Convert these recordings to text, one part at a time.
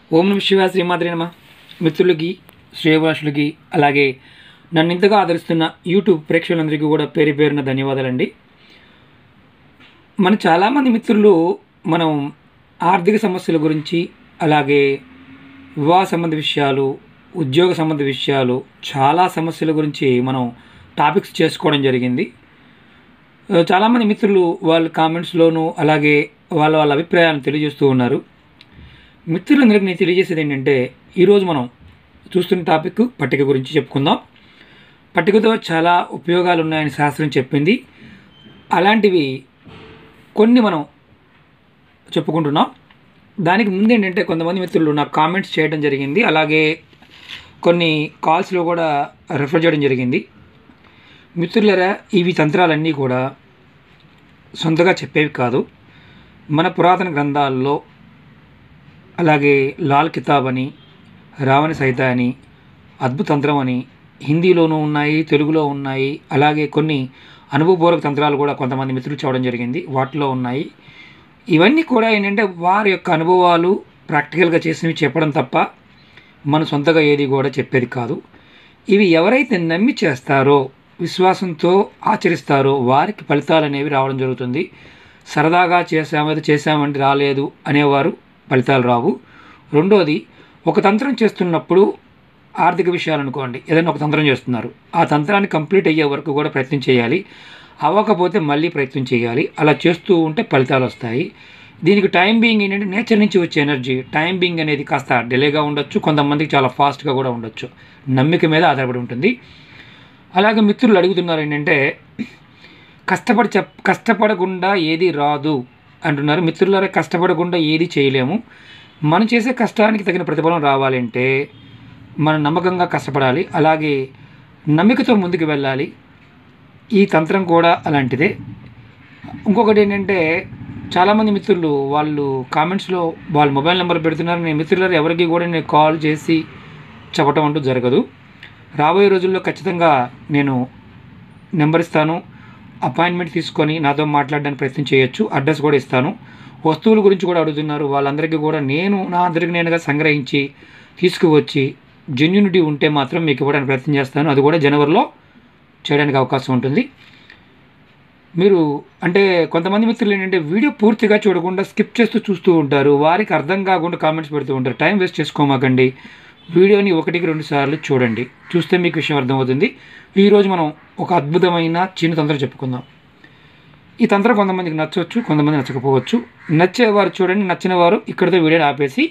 ఓం నమ శివ శ్రీమాద్రి నమ మిత్రులకి శ్రేయవాసులకి అలాగే నన్ను ఇంతగా ఆదరిస్తున్న యూట్యూబ్ ప్రేక్షకులందరికీ కూడా పేరు పేరున ధన్యవాదాలండి మన చాలామంది మిత్రులు మనం ఆర్థిక సమస్యల గురించి అలాగే వివాహ సంబంధ విషయాలు ఉద్యోగ సంబంధ విషయాలు చాలా సమస్యల గురించి మనం టాపిక్స్ చేసుకోవడం జరిగింది ఆ, చాలామంది మిత్రులు వాళ్ళ కామెంట్స్లోనూ అలాగే వాళ్ళ వాళ్ళ అభిప్రాయాలను తెలియజేస్తూ ఉన్నారు మిత్రులందరికీ నేను తెలియజేసేది ఏంటంటే ఈరోజు మనం చూస్తున్న టాపిక్ పట్టిక గురించి చెప్పుకుందాం పట్టికతో చాలా ఉపయోగాలు ఉన్నాయని శాస్త్రం చెప్పింది అలాంటివి కొన్ని మనం చెప్పుకుంటున్నాం దానికి ముందు ఏంటంటే కొంతమంది మిత్రులు నాకు కామెంట్స్ చేయడం జరిగింది అలాగే కొన్ని కాల్స్లో కూడా రెఫర్ చేయడం జరిగింది మిత్రులరా ఇవి తంత్రాలన్నీ కూడా సొంతగా చెప్పేవి కాదు మన పురాతన గ్రంథాల్లో అలాగే లాల్ కితాబ్ అని రావణ సహిత అని అద్భుతంత్రం అని హిందీలోనూ ఉన్నాయి తెలుగులో ఉన్నాయి అలాగే కొన్ని అనుభవపూర్వక తంత్రాలు కూడా కొంతమంది మిత్రులు చూడడం జరిగింది వాటిలో ఉన్నాయి ఇవన్నీ కూడా ఏంటంటే వారి యొక్క అనుభవాలు ప్రాక్టికల్గా చేసినవి చెప్పడం తప్ప మన సొంతగా ఏది కూడా చెప్పేది కాదు ఇవి ఎవరైతే నమ్మి చేస్తారో విశ్వాసంతో ఆచరిస్తారో వారికి ఫలితాలు అనేవి రావడం జరుగుతుంది సరదాగా చేసామది చేసామంటే రాలేదు అనేవారు ఫలితాలు రావు రెండోది ఒక తంత్రం చేస్తున్నప్పుడు ఆర్థిక విషయాలు అనుకోండి ఏదైనా ఒక తంత్రం చేస్తున్నారు ఆ తంత్రాన్ని కంప్లీట్ అయ్యే వరకు కూడా ప్రయత్నం చేయాలి అవ్వకపోతే మళ్ళీ ప్రయత్నం చేయాలి అలా చేస్తూ ఉంటే ఫలితాలు వస్తాయి దీనికి టైం బీయింగ్ ఏంటంటే నేచర్ నుంచి వచ్చే ఎనర్జీ టైం బీయింగ్ అనేది కాస్త డిలేగా ఉండొచ్చు కొంతమందికి చాలా ఫాస్ట్గా కూడా ఉండొచ్చు నమ్మిక మీద ఆధారపడి ఉంటుంది అలాగే మిత్రులు అడుగుతున్నారు ఏంటంటే కష్టపడి చెప్ కష్టపడకుండా ఏది రాదు అంటున్నారు మిత్రులారా కష్టపడకుండా ఏది చేయలేము మనం చేసే కష్టానికి తగిన ప్రతిఫలం రావాలంటే మనం నమ్మకంగా కష్టపడాలి అలాగే నమ్మికతో ముందుకు వెళ్ళాలి ఈ తంత్రం కూడా అలాంటిదే ఇంకొకటి ఏంటంటే చాలామంది మిత్రులు వాళ్ళు కామెంట్స్లో వాళ్ళ మొబైల్ నెంబర్ పెడుతున్నారు నేను మిత్రులు ఎవరికి కూడా నేను కాల్ చేసి చెప్పటం అంటూ జరగదు రాబోయే రోజుల్లో ఖచ్చితంగా నేను నెంబర్ ఇస్తాను అపాయింట్మెంట్ తీసుకొని నాతో మాట్లాడడానికి ప్రయత్నం చేయొచ్చు అడ్రస్ కూడా ఇస్తాను వస్తువుల గురించి కూడా అడుగుతున్నారు వాళ్ళందరికీ కూడా నేను నా అందరికి నేనుగా సంగ్రహించి తీసుకువచ్చి జెన్యునిటీ ఉంటే మాత్రం మీకు ఇవ్వడానికి ప్రయత్నం చేస్తాను అది కూడా జనవరిలో చేయడానికి అవకాశం ఉంటుంది మీరు అంటే కొంతమంది మిత్రులు ఏంటంటే వీడియో పూర్తిగా చూడకుండా స్కిప్ చేస్తూ చూస్తూ ఉంటారు వారికి అర్థం కాకుండా కామెంట్స్ పెడుతూ ఉంటారు టైం వేస్ట్ చేసుకోమాకండి వీడియోని ఒకటికి రెండు సార్లు చూడండి చూస్తే మీకు విషయం అర్థమవుతుంది ఈరోజు మనం ఒక అద్భుతమైన చిన్న తంత్రం చెప్పుకుందాం ఈ తంత్రం కొంతమందికి నచ్చవచ్చు కొంతమంది నచ్చకపోవచ్చు నచ్చేవారు చూడండి నచ్చిన వారు ఇక్కడితో వీడియోని ఆపేసి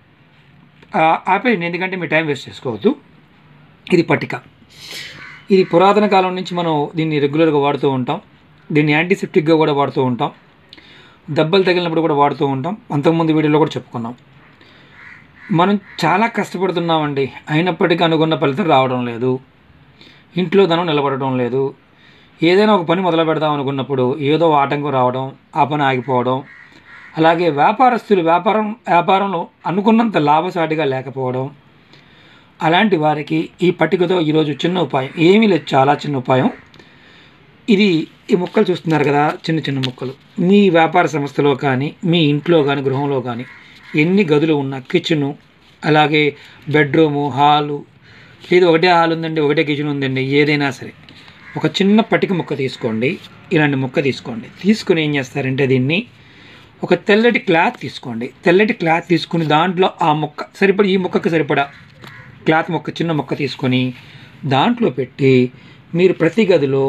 ఆ, ఆపేయండి ఎందుకంటే మీ టైం వేస్ట్ చేసుకోవద్దు ఇది పట్టిక ఇది పురాతన కాలం నుంచి మనం దీన్ని రెగ్యులర్గా వాడుతూ ఉంటాం దీన్ని యాంటీసెప్టిక్గా కూడా వాడుతూ ఉంటాం దెబ్బలు తగిలినప్పుడు కూడా వాడుతూ ఉంటాం అంతకుముందు వీడియోలో కూడా చెప్పుకున్నాం మనం చాలా కష్టపడుతున్నామండి అయినప్పటికీ అనుకున్న ఫలితం రావడం లేదు ఇంట్లో ధనం నిలబడటం లేదు ఏదైనా ఒక పని మొదలు పెడదాం అనుకున్నప్పుడు ఏదో ఆటంకం రావడం ఆ పని ఆగిపోవడం అలాగే వ్యాపారస్తులు వ్యాపారం వ్యాపారంలో అనుకున్నంత లాభసాటిగా లేకపోవడం అలాంటి వారికి ఈ పట్టికతో ఈరోజు చిన్న ఉపాయం ఏమీ లేదు చాలా చిన్న ఉపాయం ఇది ఈ ముక్కలు చూస్తున్నారు కదా చిన్న చిన్న ముక్కలు మీ వ్యాపార సంస్థలో కానీ మీ ఇంట్లో కానీ గృహంలో కానీ ఎన్ని గదులు ఉన్నా కిచెను అలాగే బెడ్రూము హాలు ఇది ఒకటే హాల్ ఉందండి ఒకటే కిచెన్ ఉందండి ఏదైనా సరే ఒక చిన్న పట్టిక ముక్క తీసుకోండి ఇలాంటి ముక్క తీసుకోండి తీసుకుని ఏం చేస్తారంటే దీన్ని ఒక తెల్లటి క్లాత్ తీసుకోండి తెల్లటి క్లాత్ తీసుకుని దాంట్లో ఆ మొక్క సరిపడా ఈ మొక్కకి సరిపడా క్లాత్ మొక్క చిన్న మొక్క తీసుకొని దాంట్లో పెట్టి మీరు ప్రతి గదిలో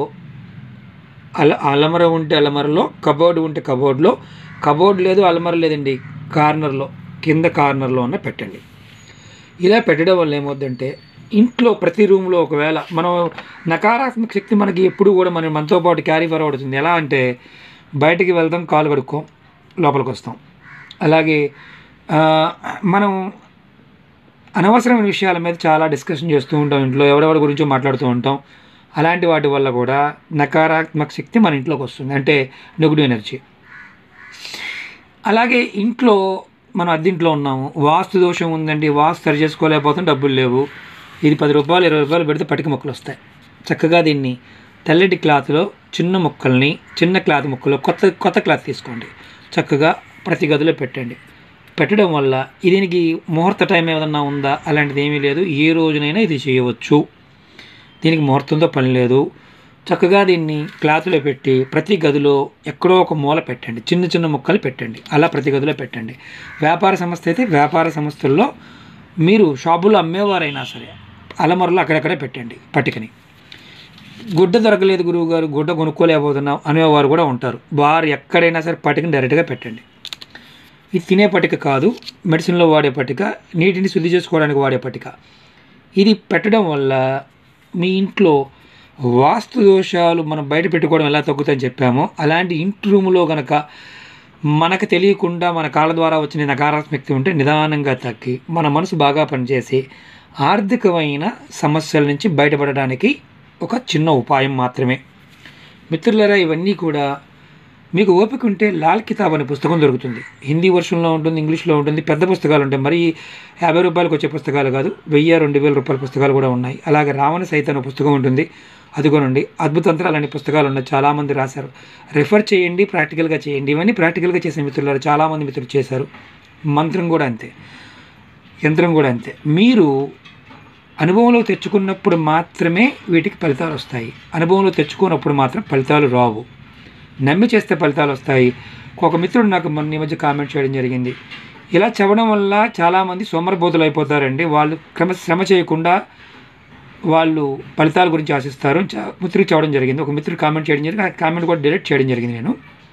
అల అలమర ఉంటే అలమరలో కబోర్డ్ ఉంటే కబోర్డ్లో కబోర్డ్ లేదు అలమర లేదండి కార్నర్లో కింద కార్నర్లో ఉన్న పెట్టండి ఇలా పెట్టడం వల్ల ఏమవుద్దంటే ఇంట్లో ప్రతి రూమ్లో ఒకవేళ మనం నకారాత్మక శక్తి మనకి ఎప్పుడు కూడా మనం మనతో పాటు క్యారీ ఫార్వర్డ్ అవుతుంది ఎలా అంటే బయటికి వెళ్తాం కాలు కడుక్కోం లోపలికి వస్తాం అలాగే ఆ, మనం అనవసరమైన విషయాల మీద చాలా డిస్కషన్ చేస్తూ ఉంటాం ఇంట్లో ఎవరెవరి గురించో మాట్లాడుతూ ఉంటాం అలాంటి వాటి వల్ల కూడా నకారాత్మక శక్తి మన ఇంట్లోకి వస్తుంది అంటే నెగిటివ్ ఎనర్జీ అలాగే ఇంట్లో మనం అద్దెంట్లో ఉన్నాము వాస్తు దోషం ఉందండి వాస్తు సరి చేసుకోలేకపోతే డబ్బులు లేవు ఇది పది రూపాయలు ఇరవై రూపాయలు పెడితే పటిక మొక్కలు వస్తాయి చక్కగా దీన్ని తెల్లటి క్లాత్లో చిన్న ముక్కల్ని చిన్న క్లాత్ ముక్కలో కొత్త కొత్త క్లాత్ తీసుకోండి చక్కగా ప్రతి గదిలో పెట్టండి పెట్టడం వల్ల దీనికి ముహూర్త టైం ఏదన్నా ఉందా అలాంటిది ఏమీ లేదు ఏ రోజునైనా ఇది చేయవచ్చు దీనికి ముహూర్తంతో పని లేదు చక్కగా దీన్ని క్లాత్లో పెట్టి ప్రతి గదిలో ఎక్కడో ఒక మూల పెట్టండి చిన్న చిన్న ముక్కలు పెట్టండి అలా ప్రతి గదిలో పెట్టండి వ్యాపార సంస్థ అయితే వ్యాపార సంస్థల్లో మీరు షాపులో అమ్మేవారైనా సరే అలమరలో అక్కడక్కడే పెట్టండి పట్టికని గుడ్డ దొరకలేదు గురువు గారు గుడ్డ కొనుక్కోలేకపోతున్నాం అనేవారు కూడా ఉంటారు వారు ఎక్కడైనా సరే పట్టికని డైరెక్ట్గా పెట్టండి ఇది తినే పట్టిక కాదు మెడిసిన్లో వాడే పట్టిక నీటిని శుద్ధి చేసుకోవడానికి వాడే పట్టిక ఇది పెట్టడం వల్ల మీ ఇంట్లో వాస్తు దోషాలు మనం బయట పెట్టుకోవడం ఎలా తగ్గుతాయని చెప్పామో అలాంటి ఇంటి రూములో గనక మనకు తెలియకుండా మన కాళ్ళ ద్వారా వచ్చిన నకారాత్మకత ఉంటే నిదానంగా తగ్గి మన మనసు బాగా పనిచేసి ఆర్థికమైన సమస్యల నుంచి బయటపడడానికి ఒక చిన్న ఉపాయం మాత్రమే మిత్రులరా ఇవన్నీ కూడా మీకు ఓపిక ఉంటే లాల్ కితాబ్ అనే పుస్తకం దొరుకుతుంది హిందీ వర్షన్లో ఉంటుంది ఇంగ్లీష్లో ఉంటుంది పెద్ద పుస్తకాలు ఉంటాయి మరి యాభై రూపాయలకు వచ్చే పుస్తకాలు కాదు వెయ్యి రెండు వేల రూపాయల పుస్తకాలు కూడా ఉన్నాయి అలాగే రావణ సహిత అనే పుస్తకం ఉంటుంది అది కొనండి అద్భుతంత్రాలు అనే పుస్తకాలు ఉన్నాయి చాలామంది రాశారు రెఫర్ చేయండి ప్రాక్టికల్గా చేయండి ఇవన్నీ ప్రాక్టికల్గా చేసే మిత్రులు చాలామంది మిత్రులు చేశారు మంత్రం కూడా అంతే యంత్రం కూడా అంతే మీరు అనుభవంలో తెచ్చుకున్నప్పుడు మాత్రమే వీటికి ఫలితాలు వస్తాయి అనుభవంలో తెచ్చుకున్నప్పుడు మాత్రం ఫలితాలు రావు నమ్మి చేస్తే ఫలితాలు వస్తాయి ఒక మిత్రుడు నాకు మొన్న ఈ మధ్య కామెంట్ చేయడం జరిగింది ఇలా చెప్పడం వల్ల చాలామంది సోమరబోతులు అయిపోతారండి వాళ్ళు క్రమ శ్రమ చేయకుండా వాళ్ళు ఫలితాల గురించి ఆశిస్తారు చ- మిత్రుడికి చెప్పడం జరిగింది ఒక మిత్రుడు కామెంట్ చేయడం జరిగింది ఆ కామెంట్ కూడా డిలీట్ చేయడం జరిగింది నేను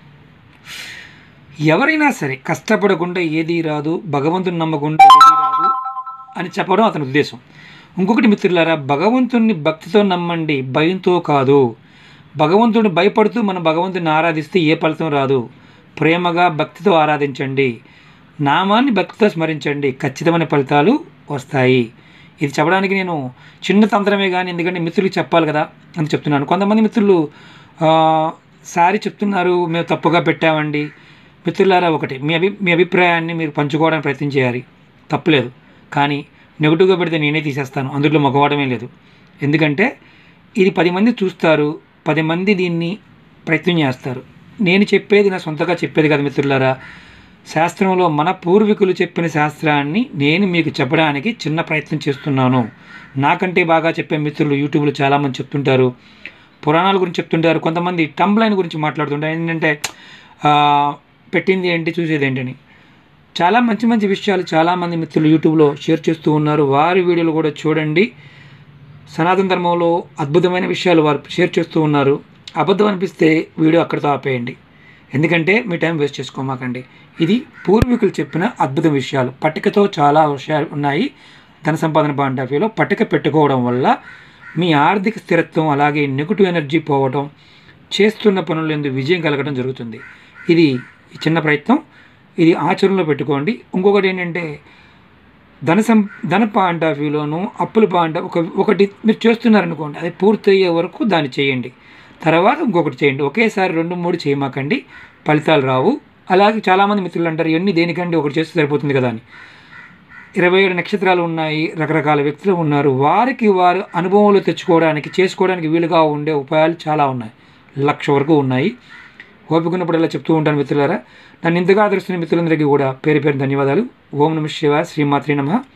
ఎవరైనా సరే కష్టపడకుండా ఏది రాదు భగవంతుని నమ్మకుండా ఏది రాదు అని చెప్పడం అతని ఉద్దేశం ఇంకొకటి మిత్రులారా భగవంతుణ్ణి భక్తితో నమ్మండి భయంతో కాదు భగవంతుడిని భయపడుతూ మనం భగవంతుని ఆరాధిస్తే ఏ ఫలితం రాదు ప్రేమగా భక్తితో ఆరాధించండి నామాన్ని భక్తితో స్మరించండి ఖచ్చితమైన ఫలితాలు వస్తాయి ఇది చెప్పడానికి నేను చిన్న తంత్రమే కానీ ఎందుకంటే మిత్రులకు చెప్పాలి కదా అని చెప్తున్నాను కొంతమంది మిత్రులు ఆ, సారీ చెప్తున్నారు మేము తప్పుగా పెట్టామండి మిత్రులారా ఒకటి మీ అభి మీ అభిప్రాయాన్ని మీరు పంచుకోవడానికి ప్రయత్నం చేయాలి తప్పులేదు కానీ నెగిటివ్గా పెడితే నేనే తీసేస్తాను అందులో మగవాడమే లేదు ఎందుకంటే ఇది పది మంది చూస్తారు పది మంది దీన్ని ప్రయత్నం చేస్తారు నేను చెప్పేది నా సొంతగా చెప్పేది కదా మిత్రులారా శాస్త్రంలో మన పూర్వీకులు చెప్పిన శాస్త్రాన్ని నేను మీకు చెప్పడానికి చిన్న ప్రయత్నం చేస్తున్నాను నాకంటే బాగా చెప్పే మిత్రులు యూట్యూబ్లో చాలామంది చెప్తుంటారు పురాణాల గురించి చెప్తుంటారు కొంతమంది టంబ్లైన్ గురించి మాట్లాడుతుంటారు ఏంటంటే ఆ, పెట్టింది ఏంటి చూసేది ఏంటని చాలా మంచి మంచి విషయాలు చాలామంది మిత్రులు యూట్యూబ్లో షేర్ చేస్తూ ఉన్నారు వారి వీడియోలు కూడా చూడండి సనాతన ధర్మంలో అద్భుతమైన విషయాలు వారు షేర్ చేస్తూ ఉన్నారు అబద్ధం అనిపిస్తే వీడియో అక్కడితో ఆపేయండి ఎందుకంటే మీ టైం వేస్ట్ చేసుకోమాకండి ఇది పూర్వీకులు చెప్పిన అద్భుత విషయాలు పట్టికతో చాలా విషయాలు ఉన్నాయి ధన సంపాదన పాయింట్ ఆఫ్ వ్యూలో పట్టిక పెట్టుకోవడం వల్ల మీ ఆర్థిక స్థిరత్వం అలాగే నెగిటివ్ ఎనర్జీ పోవడం చేస్తున్న పనులు ఎందుకు విజయం కలగడం జరుగుతుంది ఇది ఈ చిన్న ప్రయత్నం ఇది ఆచరణలో పెట్టుకోండి ఇంకొకటి ఏంటంటే ధన సం ధన పాయింట్ ఆఫ్ వ్యూలోను అప్పుల పాయింట్ ఒక ఒకటి మీరు చేస్తున్నారనుకోండి అది పూర్తయ్యే వరకు దాన్ని చేయండి తర్వాత ఇంకొకటి చేయండి ఒకేసారి రెండు మూడు చేయమాకండి ఫలితాలు రావు అలాగే చాలామంది మిత్రులు అంటారు ఇవన్నీ దేనికండి ఒకటి చేస్తే సరిపోతుంది కదా అని ఇరవై ఏడు నక్షత్రాలు ఉన్నాయి రకరకాల వ్యక్తులు ఉన్నారు వారికి వారు అనుభవంలో తెచ్చుకోవడానికి చేసుకోవడానికి వీలుగా ఉండే ఉపాయాలు చాలా ఉన్నాయి లక్ష వరకు ఉన్నాయి ఓపిక ఉన్నప్పుడు ఇలా చెప్తూ ఉంటాను మిత్రులారా నన్ను ఇంతగా ఆదరిస్తున్న మిత్రులందరికీ కూడా పేరు పేరు ధన్యవాదాలు ఓం నమ శివ శ్రీమాత్రి నమ